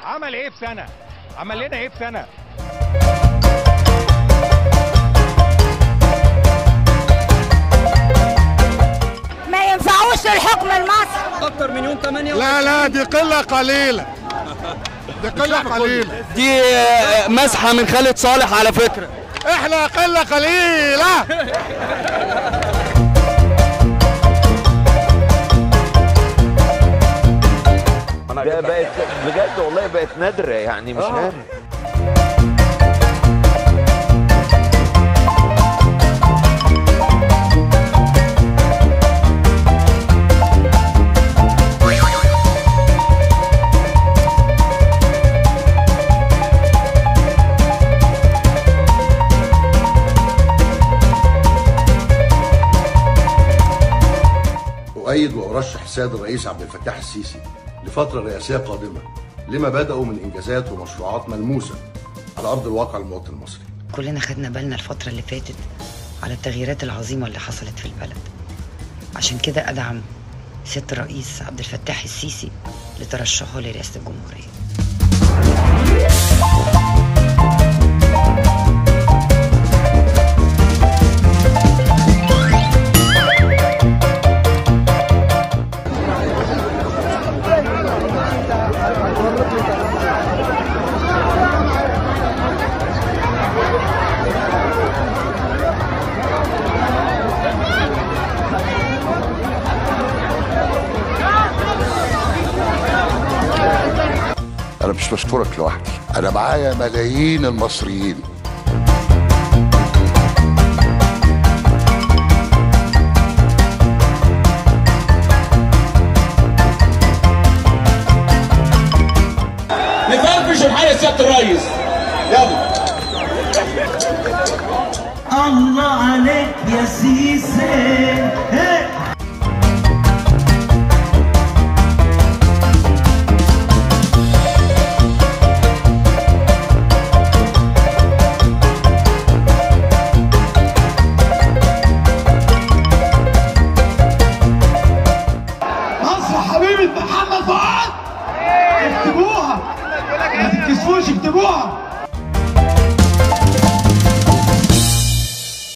عمل ايه في سنه عمل لنا ايه في سنه ما ينفعوش الحكم المصري اكتر من يوم 8 لا لا دي قلة قليلة دي قلة قليلة دي آه، مسحه من خالد صالح على فكره احنا قلة قليلة ده بقت بجد والله بقت نادرة يعني مش عارف أؤيد وأرشح السيد الرئيس عبد الفتاح السيسي لفترة رئاسية قادمة لما بدأوا من إنجازات ومشروعات ملموسة على أرض الواقع المواطن المصري كلنا خدنا بالنا الفترة اللي فاتت على التغييرات العظيمة اللي حصلت في البلد عشان كده أدعم سيادة الرئيس عبد الفتاح السيسي لترشحه لرئاسة الجمهورية انا مش بشكرك لوحدي انا معايا ملايين المصريين نفرفش الحقيقه يا سياده الريس يلا الله عليك يا سيسي هي. مصر حبيبه محمد فؤاد اكتبوها ما تتكسفوش اكتبوها